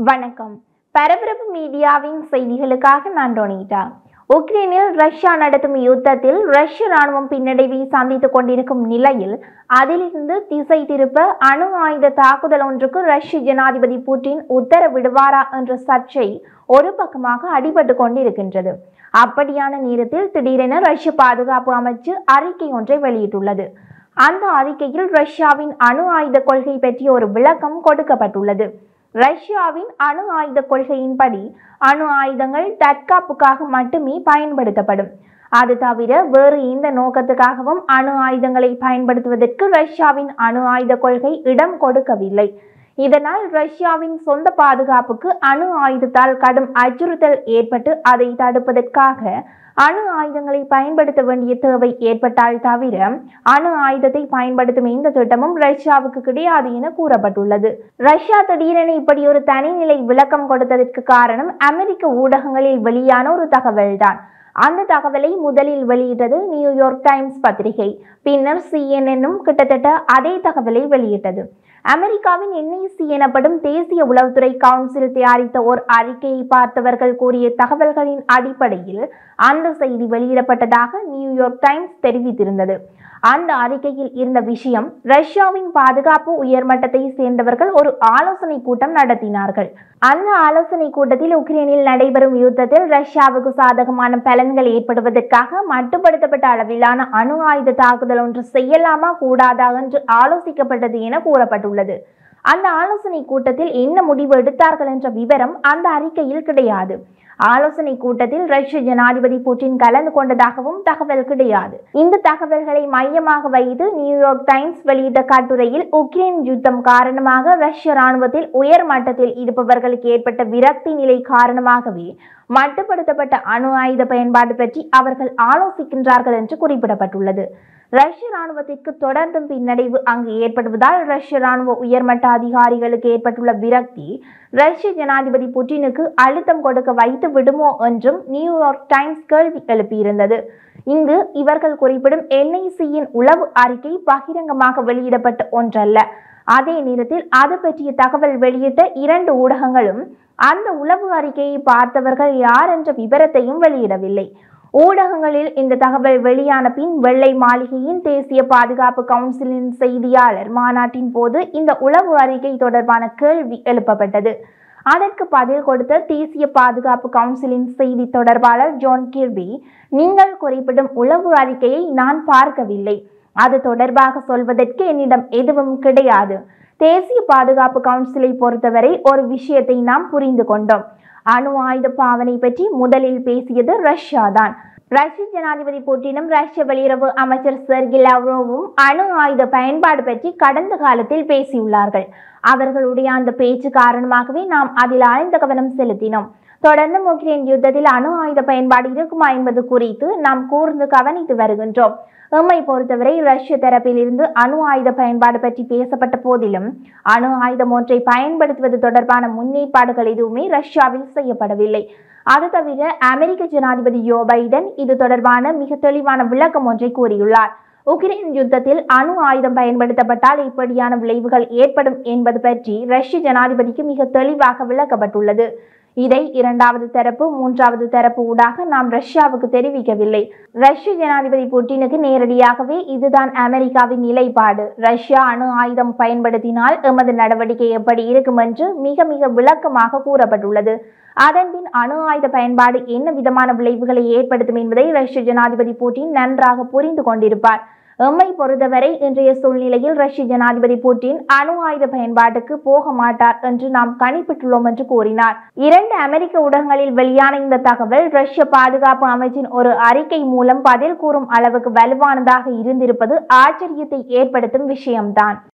வணக்கம் பரபரப்பு மீடியாவின் செய்திகளுக்காக நான் டொனிட்டா உக்ரைனில் ரஷ்யா நடத்தும் யுத்தத்தில் ரஷ்ய ராணுவம் பின்னடைவை சந்தித்துக் கொண்டிருக்கும் நிலையில் அதிலிருந்து திசை திருப்ப அணு ஆயுத தாக்குதல் ஒன்றுக்கு ரஷ்ய ஜனாதிபதி புட்டின் உத்தரவிடுவாரா என்ற சர்ச்சை ஒரு பக்கமாக அடிபட்டு கொண்டிருக்கின்றது அப்படியான நேரத்தில் திடீரென ரஷ்ய பாதுகாப்பு அமைச்சு அறிக்கை ஒன்றை வெளியிட்டுள்ளது அந்த அறிக்கையில் ரஷ்யாவின் அணு ஆயுத கொள்கை பற்றிய ஒரு விளக்கம் கொடுக்கப்பட்டுள்ளது ரஷ்யாவின் அணு ஆயுத கொள்கையின்படி அணு ஆயுதங்கள் தற்காப்புக்காக மட்டுமே பயன்படுத்தப்படும் அது தவிர வேறு எந்த நோக்கத்துக்காகவும் அணு ஆயுதங்களை பயன்படுத்துவதற்கு ரஷ்யாவின் அணு ஆயுத கொள்கை இடம் கொடுக்கவில்லை இதனால் ரஷ்யாவின் சொந்த பாதுகாப்புக்கு அணு ஆயுதத்தால் கடும் அச்சுறுத்தல் ஏற்பட்டு அதை தடுப்பதற்காக அணு ஆயுதங்களை பயன்படுத்த வேண்டிய தேவை ஏற்பட்டால் தவிர அணு ஆயுதத்தை பயன்படுத்தும் எந்த திட்டமும் ரஷ்யாவுக்கு கிடையாது என கூறப்பட்டுள்ளது ரஷ்யா திடீரென இப்படி ஒரு தனிநிலை விளக்கம் கொடுத்ததற்கு காரணம் அமெரிக்க ஊடகங்களில் வெளியான ஒரு தகவல்தான் அந்த தகவலை முதலில் வெளியிட்டது நியூயார்க் டைம்ஸ் பத்திரிகை பின்னர் சிஎன்என்னும் கிட்டத்தட்ட அதே தகவலை வெளியிட்டது அமெரிக்காவின் என்ஐசி எனப்படும் தேசிய உளவுத்துறை கவுன்சில் தயாரித்த ஓர் அறிக்கையை பார்த்தவர்கள் கூறிய தகவல்களின் அடிப்படையில் அந்த செய்தி வெளியிடப்பட்டதாக நியூயார்க் டைம்ஸ் தெரிவித்திருந்தது அந்த அறிக்கையில் இருந்த விஷயம் ரஷ்யாவின் பாதுகாப்பு உயர்மட்டத்தை சேர்ந்தவர்கள் ஒரு ஆலோசனை கூட்டம் நடத்தினார்கள் அந்த ஆலோசனை கூட்டத்தில் உக்ரைனில் நடைபெறும் யுத்தத்தில் ரஷ்யாவுக்கு சாதகமான பலன்கள் ஏற்படுவதற்காக மட்டுப்படுத்தப்பட்ட அளவிலான அணு ஆயுத தாக்குதல் ஒன்று செய்யலாமா கூடாதா என்று ஆலோசிக்கப்பட்டது என கூறப்பட்டுள்ளது அந்த ஆலோசனை கூட்டத்தில் என்ன முடிவு எடுத்தார்கள் என்ற விவரம் அந்த அறிக்கையில் கிடையாது ஆலோசனை கூட்டத்தில் ரஷ்ய ஜனாதிபதி புட்டின் கலந்து கொண்டதாகவும் தகவல் கிடையாது இந்த தகவல்களை மையமாக வைத்து நியூயார்க் டைம்ஸ் வெளியிட்ட கட்டுரையில் உக்ரைன் யுத்தம் காரணமாக ரஷ்ய ராணுவத்தில் உயர் மட்டத்தில் இருப்பவர்களுக்கு ஏற்பட்ட விரக்தி நிலை காரணமாகவே மட்டுப்படுத்தப்பட்ட அணு ஆயுத பயன்பாடு பற்றி அவர்கள் ஆலோசிக்கின்றார்கள் என்று குறிப்பிடப்பட்டுள்ளது ரஷ்ய ராணுவத்திற்கு தொடர்ந்தும் பின்னடைவு அங்கு ஏற்படுவதால் ரஷ்ய ராணுவ உயர்மட்ட அதிகாரிகளுக்கு ஏற்பட்டுள்ள விரக்தி ரஷ்ய ஜனாதிபதி புட்டினுக்கு அழுத்தம் கொடுக்க வைத்து விடுமோ என்றும் நியூயார்க் டைம்ஸ் கேள்வி எழுப்பியிருந்தது இங்கு இவர்கள் குறிப்பிடும் என்ஐசியின் உளவு அறிக்கை பகிரங்கமாக வெளியிடப்பட்ட ஒன்றல்ல அதே நேரத்தில் அது பற்றிய தகவல் வெளியிட்ட இரண்டு ஊடகங்களும் அந்த உளவு அறிக்கையை பார்த்தவர்கள் யார் என்ற விவரத்தையும் வெளியிடவில்லை ஊடகங்களில் இந்த தகவல் வெளியான பின் வெள்ளை மாளிகையின் தேசிய பாதுகாப்பு கவுன்சிலின் செய்தியாளர் மாநாட்டின் போது இந்த உளவு அறிக்கை தொடர்பான கேள்வி எழுப்பப்பட்டது அதற்கு பதில் கொடுத்த தேசிய பாதுகாப்பு கவுன்சிலின் செய்தி தொடர்பாளர் ஜான் கிர்பி நீங்கள் குறிப்பிடும் உளவு அறிக்கையை நான் பார்க்கவில்லை அது தொடர்பாக சொல்வதற்கு என்னிடம் எதுவும் கிடையாது தேசிய பாதுகாப்பு கவுன்சிலை பொறுத்தவரை ஒரு விஷயத்தை நாம் புரிந்து கொண்டோம் அணு ஆயுத பாவனை பற்றி முதலில் பேசியது ரஷ்யா தான் ரஷ்ய ஜனாதிபதி புட்டினும் ரஷ்ய வெளியுறவு அமைச்சர் செர்கி லவ்ரோவும் அணு ஆயுத பயன்பாடு பற்றி கடந்த காலத்தில் பேசியுள்ளார்கள் அவர்களுடைய அந்த பேச்சு காரணமாகவே நாம் அதில் ஆழ்ந்த கவனம் செலுத்தினோம் தொடர்ந்து உக்ரைன் யுத்தத்தில் அணு ஆயுத பயன்பாடு இருக்குமா என்பது குறித்து நாம் கூர்ந்து கவனித்து வருகின்றோம் எம்மை பொறுத்தவரை ரஷ்ய தரப்பிலிருந்து அணு ஆயுத பயன்பாடு பற்றி பேசப்பட்ட போதிலும் அணு ஆயுதம் ஒன்றை பயன்படுத்துவது தொடர்பான முன்னேற்பாடுகள் எதுவுமே ரஷ்யாவில் செய்யப்படவில்லை அது தவிர அமெரிக்க ஜனாதிபதி ஜோ பைடன் இது தொடர்பான மிக தெளிவான விளக்கம் ஒன்றை கூறியுள்ளார் உக்ரைன் யுத்தத்தில் அணு ஆயுதம் பயன்படுத்தப்பட்டால் இப்படியான விளைவுகள் ஏற்படும் என்பது பற்றி ரஷ்ய ஜனாதிபதிக்கு மிக தெளிவாக விளக்கப்பட்டுள்ளது இதை இரண்டாவது தரப்பு மூன்றாவது தரப்பு ஊடாக நாம் ரஷ்யாவுக்கு தெரிவிக்கவில்லை ரஷ்ய ஜனாதிபதி புட்டினுக்கு நேரடியாகவே இதுதான் அமெரிக்காவின் நிலைப்பாடு ரஷ்யா அணு ஆயுதம் பயன்படுத்தினால் எமது நடவடிக்கை எப்படி இருக்கும் என்று மிக மிக விளக்கமாக கூறப்பட்டுள்ளது அதன்பின் அணு ஆயுத பயன்பாடு என்ன விதமான விளைவுகளை ஏற்படுத்தும் என்பதை ரஷ்ய ஜனாதிபதி புட்டின் நன்றாக புரிந்து கொண்டிருப்பார் எம்மை பொறுத்தவரை இன்றைய சூழ்நிலையில் ரஷ்ய ஜனாதிபதி புட்டின் அணு ஆயுத பயன்பாட்டுக்கு போக மாட்டார் என்று நாம் கணிப்பிட்டுள்ளோம் என்று கூறினார் இரண்டு அமெரிக்க ஊடகங்களில் வெளியான இந்த தகவல் ரஷ்ய பாதுகாப்பு அமைச்சின் ஒரு அறிக்கை மூலம் பதில் கூறும் அளவுக்கு வலுவானதாக இருந்திருப்பது ஆச்சரியத்தை ஏற்படுத்தும் விஷயம்தான்